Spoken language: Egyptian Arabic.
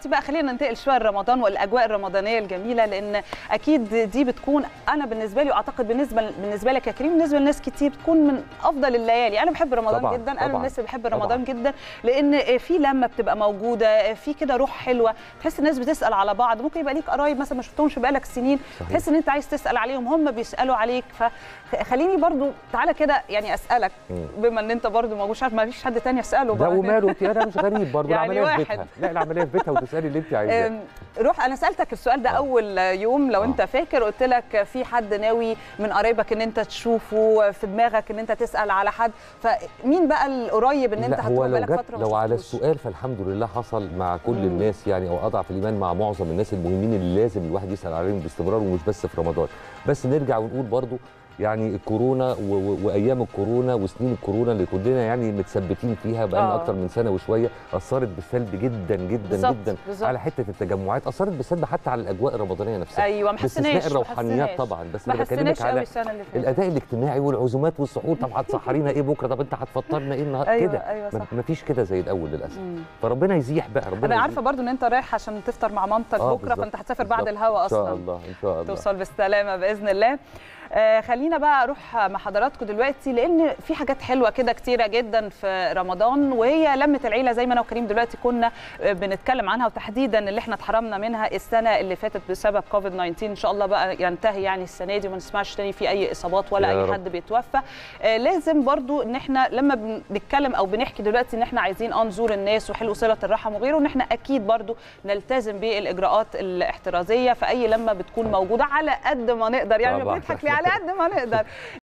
دلوقتي بقى خلينا ننتقل شويه لرمضان والاجواء الرمضانيه الجميله لان اكيد دي بتكون انا بالنسبه لي واعتقد بالنسبه بالنسبه لك يا كريم بالنسبه لناس كتير بتكون من افضل الليالي انا بحب رمضان طبعاً، جدا انا طبعاً، من الناس اللي بحب طبعاً. رمضان جدا لان في لمه بتبقى موجوده في كده روح حلوه تحس الناس بتسال على بعض ممكن يبقى ليك قرايب مثلا ما شفتهمش بقالك سنين صحيح. تحس ان انت عايز تسال عليهم هم بيسالوا عليك فخليني برضو تعالى كده يعني اسالك مم. بما ان انت برضو موجود مش عارف ما فيش حد تاني اساله ده بقى وماله انت انا مش غريب برضه يعني العمليه في واحد. بيتها لا العمليه في بيتها وتسالي اللي انت عايزاه أم، روح انا سالتك السؤال ده آه. اول يوم لو آه. انت فاكر قلت لك في حد ناوي من قرايبك ان انت تشوفه في دماغك ان انت تسال على حد فمين بقى القريب ان انت لا هو هتروح لو بالك جت فتره ما لو على شفتوش؟ السؤال فالحمد لله حصل مع كل مم. الناس يعني او اضعف الايمان مع معظم الناس المهمين اللي لازم الواحد يسال عليهم باستمرار ومش بس في رمضان بس نرجع ونقول برضو يعني الكورونا و- و- وايام الكورونا وسنين الكورونا اللي كلنا يعني متثبتين فيها بقالنا آه. اكتر من سنه وشويه اثرت بالسلب جدا جدا بالظبط، جدا بالظبط. على حته التجمعات اثرت بالسلب حتى على الاجواء الرمضانيه نفسها ايوه ما حسيناش باستثناء الروحانيات ما حسيناش. طبعا بس ما انا حسيناش بكلمك قوي على السنه اللي فاتت الاداء الاجتماعي والعزومات والسحور طب هتسحرينا ايه بكره طب انت هتفطرنا ايه النهارده أيوة، كده أيوة، صح. ما فيش كده زي الاول للاسف مم. فربنا يزيح بقى ربنا انا يزيح. عارفه برضو ان انت رايح عشان تفطر مع مامتك آه، بكره بالظبط، فانت هتسافر بعد بالظبط. الهوا ان شاء اصلا الله ان شاء الله توصل بالسلامه باذن الله آه خلينا بقى اروح مع حضراتكم دلوقتي لان في حاجات حلوه كده كتيره جدا في رمضان وهي لمه العيله زي ما انا وكريم دلوقتي كنا آه، بنتكلم عنها وتحديدا اللي احنا اتحرمنا منها السنه اللي فاتت بسبب كوفيد 19 ان شاء الله بقى ينتهي يعني السنه دي وما نسمعش تاني في اي اصابات ولا يا اي رب. حد بيتوفى آه لازم برضو ان احنا لما بنتكلم او بنحكي دلوقتي ان احنا عايزين اه نزور الناس وحلو صله الرحم وغيره ان احنا اكيد برضو نلتزم بالاجراءات الاحترازيه في اي لما بتكون موجوده على قد ما نقدر يعني طبعاً. بنضحك ليه على قد ما نقدر